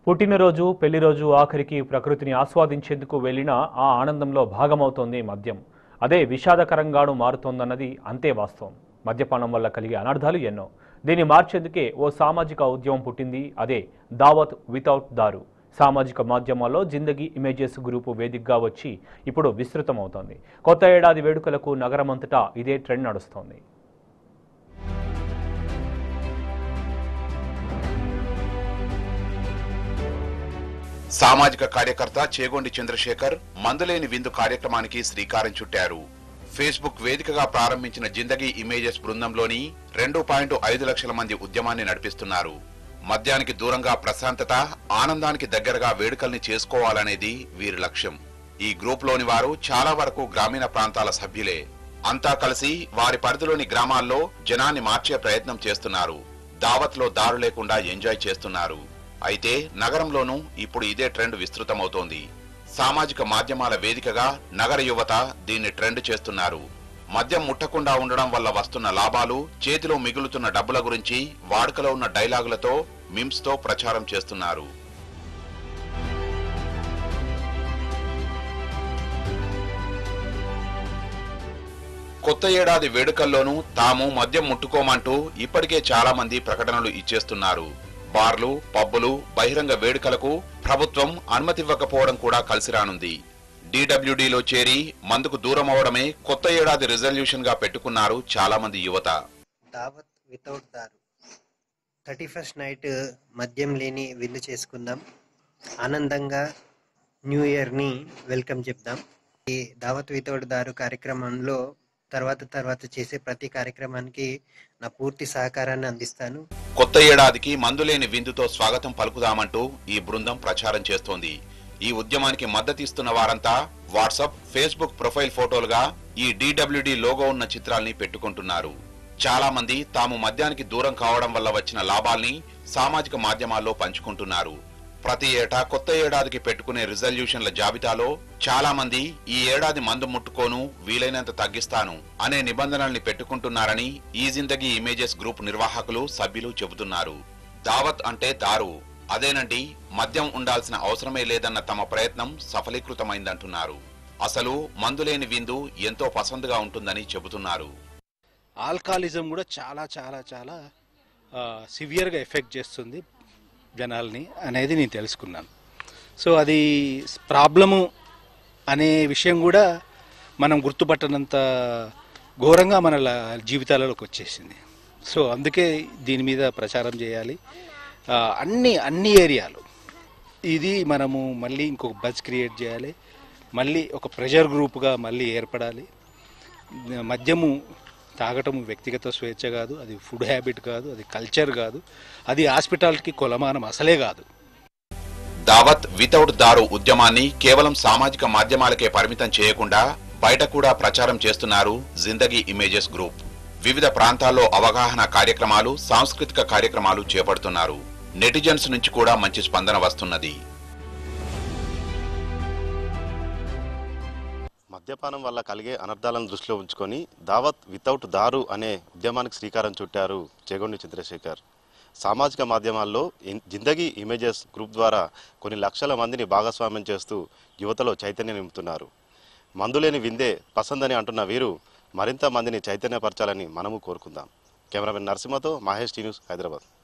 పుట్టినరోజు పెళ్లిరోజు ఆఖరికి ప్రకృతిని ఆస్వాదించేందుకు వెళ్ళినా ఆ ఆనందంలో భాగమవుతోంది మద్యం అదే విషాదకరంగాను మారుతోందన్నది అంతే వాస్తవం మద్యపానం వల్ల కలిగే అనర్థాలు ఎన్నో దీన్ని మార్చేందుకే ఓ సామాజిక ఉద్యమం పుట్టింది అదే దావత్ వితౌట్ దారు సామాజిక మాధ్యమాల్లో జిందగీ ఇమేజెస్ గ్రూపు వేదికగా వచ్చి ఇప్పుడు విస్తృతమవుతోంది కొత్త ఏడాది వేడుకలకు నగరమంతటా ఇదే ట్రెండ్ నడుస్తోంది సామాజిక కార్యకర్త చేగొండి చంద్రశేఖర్ మందులేని విందు కార్యక్రమానికి శ్రీకారం చుట్టారు ఫేస్బుక్ వేదికగా ప్రారంభించిన జిందగీ ఇమేజెస్ బృందంలోని రెండు పాయింట్ ఐదు లక్షల మంది ఉద్యమాన్ని నడిపిస్తున్నారు మద్యానికి దూరంగా ప్రశాంతత ఆనందానికి దగ్గరగా వేడుకల్ని చేసుకోవాలనేది వీరి లక్ష్యం ఈ గ్రూప్ లోని వారు చాలా వరకు గ్రామీణ ప్రాంతాల సభ్యులే అంతా కలిసి వారి పరిధిలోని గ్రామాల్లో జనాన్ని మార్చే ప్రయత్నం చేస్తున్నారు దావత్లో దారు లేకుండా ఎంజాయ్ చేస్తున్నారు అయితే నగరంలోనూ ఇప్పుడు ఇదే ట్రెండ్ విస్తృతమవుతోంది సామాజిక మాధ్యమాల వేదికగా నగర యువత దీన్ని ట్రెండ్ చేస్తున్నారు మద్యం ముట్టకుండా ఉండడం వల్ల వస్తున్న లాభాలు చేతిలో మిగులుతున్న డబ్బుల గురించి వాడుకలో ఉన్న డైలాగులతో మిమ్స్ తో ప్రచారం చేస్తున్నారు కొత్త ఏడాది వేడుకల్లోనూ తాము మద్యం ముట్టుకోమంటూ ఇప్పటికే చాలా మంది ప్రకటనలు ఇచ్చేస్తున్నారు బార్లు పబ్బులు బహిరంగ వేడుకలకు ప్రభుత్వం అనుమతివ్వకపోవడం కూడా కలిసి రానుంది డీడబ్ల్యూడీలో చేరి మందుకు దూరం అవడమే కొత్త ఏడాది రిజల్యూషన్ గా పెట్టుకున్నారు చాలా మంది యువత దావత్ వితౌట్ దారు థర్టీ ఫస్ట్ నైట్ మద్యం లేని విందు చేసుకుందాం ఆనందంగా న్యూ ఇయర్ని వెల్కమ్ చెప్దాం ఈ దావత్ వితౌట్ దారు కార్యక్రమంలో తర్వాత తర్వాత చేసే ప్రతి కార్యక్రమానికి నా పూర్తి సహకారాన్ని అందిస్తాను కొత్త ఏడాదికి మందులేని విందుతో స్వాగతం పలుకుదామంటూ ఈ బృందం ప్రచారం చేస్తోంది ఈ ఉద్యమానికి మద్దతిస్తున్న వారంతా వాట్సాప్ ఫేస్బుక్ ప్రొఫైల్ ఫోటోలుగా ఈ డీడబ్ల్యూడి లోగో ఉన్న చిత్రాల్ని పెట్టుకుంటున్నారు చాలా మంది తాము మద్యానికి దూరం కావడం వల్ల వచ్చిన లాభాల్ని సామాజిక మాధ్యమాల్లో పంచుకుంటున్నారు ప్రతి ఏటా కొత్త ఏడాదికి పెట్టుకునే రిజల్యూషన్ల జాబితాలో చాలా మంది ఈ ఏడాది మందు ముట్టుకోను వీలైనంత తగ్గిస్తాను అనే నిబంధనల్ని పెట్టుకుంటున్నారని ఈ జిందగీ ఇమేజెస్ గ్రూప్ నిర్వాహకులు సభ్యులు చెబుతున్నారు దావత్ అంటే దారు అదేనండి మద్యం ఉండాల్సిన అవసరమే లేదన్న తమ ప్రయత్నం సఫలీకృతమైందంటున్నారు అసలు మందులేని విందు ఎంతో పసందుగా ఉంటుందని చెబుతున్నారు ఆల్కహాలిజం కూడా చాలా చాలా చాలా సివియర్గా ఎఫెక్ట్ చేస్తుంది జనాల్ని అనేది నేను తెలుసుకున్నాను సో అది ప్రాబ్లము అనే విషయం కూడా మనం గుర్తుపట్టనంత ఘోరంగా మన ల- జీవితాలలోకి వచ్చేసింది సో అందుకే దీని మీద ప్రచారం చేయాలి ఆ, అన్ని అన్ని ఏరియాలు ఇది మనము మళ్ళీ ఇంకొక బజ్ క్రియేట్ చేయాలి మళ్ళీ ఒక ప్రెషర్ గ్రూప్గా మళ్ళీ ఏర్పడాలి మద్యము తాగటం వ్యక్తిగత స్వేచ్ఛ కాదు అది ఫుడ్ హ్యాబిట్ కాదు అది కల్చర్ కాదు అది హాస్పిటాలిటీకి కొలమానం అసలే కాదు దావత్ వితౌట్ దారు ఉద్యమాన్ని కేవలం సామాజిక మాధ్యమాలకే పరిమితం చేయకుండా బయట కూడా ప్రచారం చేస్తున్నారు జిందగీ ఇమేజెస్ గ్రూప్ వివిధ ప్రాంతాల్లో అవగాహన కార్యక్రమాలు సాంస్కృతిక కార్యక్రమాలు చేపడుతున్నారు నెటిజన్స్ నుంచి కూడా మంచి స్పందన వస్తున్నది మద్యపానం వల్ల కలిగే అనర్థాలను దృష్టిలో ఉంచుకొని దావత్ వితౌట్ దారు అనే ఉద్యమానికి శ్రీకారం చుట్టారు చేగొండి చంద్రశేఖర్ సామాజిక మాధ్యమాల్లో ఇన్- జిందగీ ఇమేజెస్ గ్రూప్ ద్వారా కొన్ని లక్షల మందిని భాగస్వామ్యం చేస్తూ యువతలో చైతన్యం నింపుతున్నారు మందులేని విందే పసందని అంటున్న వీరు మరింత మందిని చైతన్యపరచాలని మనము కోరుకుందాం కెమెరామెన్ నరసింహతో మహేష్ టీ న్యూస్ హైదరాబాద్